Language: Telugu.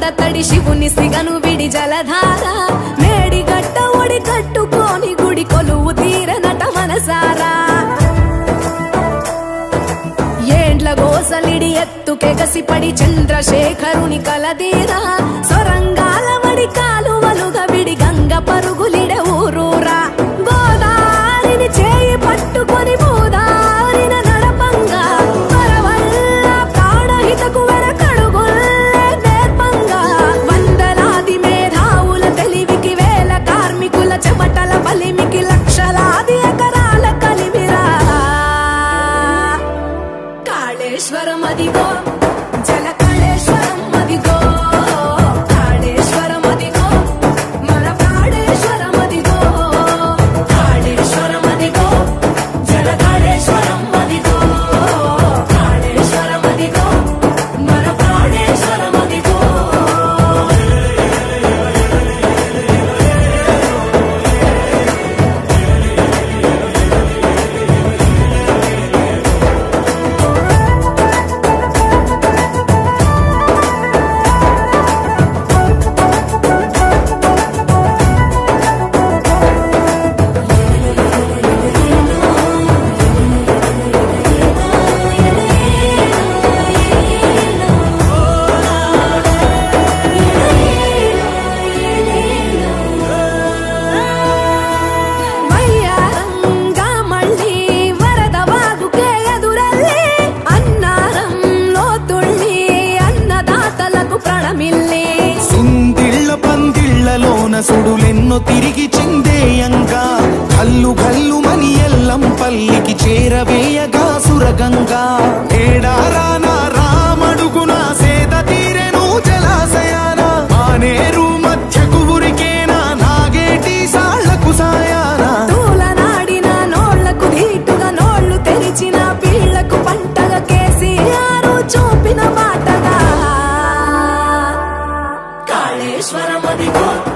తడి శివుని సిగను విడి జలధార మేడి గట్ట ఒడి కట్టుకొని గుడి కొలువు తీర నట మనసారా ఏండ్ల గోసలిడి ఎత్తుకెగసిపడి చంద్రశేఖరుని కలదీరా సొరంగాల వడి కాలువలుగా విడి గంగ పరుగులిడ ఊరూరా గోదారిని చేయి పట్టుకొని భూదారిన నడపంగా పరవల్ల ప్రాణహితకు వెనకడుగుల్లే నేర్పంగా వందలాది మేధావుల తెలివికి వేల కార్మికుల చెమటల బలిమికి లక్షలాది ఎకరాల కలిమిరా కాళేశ్వరం అదిగో జల కాళేశ్వరం అదిగో కాళేశ్వరం అదిగో మన కాళేశ్వరం అదిగో కాళేశ్వరం అదిగో జల కాళేశ్వరం అదిగో కాళేశ్వరం అదిగో మన కాళేశ్వరం అదిగో వయ్యారంగా మళ్ళీ వరద వాగుకే ఎదురల్లి అన్నారంలో తుళ్ళి అన్నదాతలకు ప్రణమిల్లి సుందిళ్ళ పందిళ్ళలోన సుడులెన్నో తిరిగి చిందేయంగా కల్లు కల్లు మని ఎల్లం పల్లికి చేరవేయగా సురగంగా ఏడారాన రామడుగున సేద తీరెను జలాశయాన మానేరు మధ్యకు ఉరికేనా నాగేటి సాళ్లకు సాయాన తూలనాడిన నోళ్లకు ధీటుగా నోళ్లు తెరిచిన పీళ్లకు పంటగా కేసీఆర్ చూపిన బాటగా కాళేశ్వరం అదిగో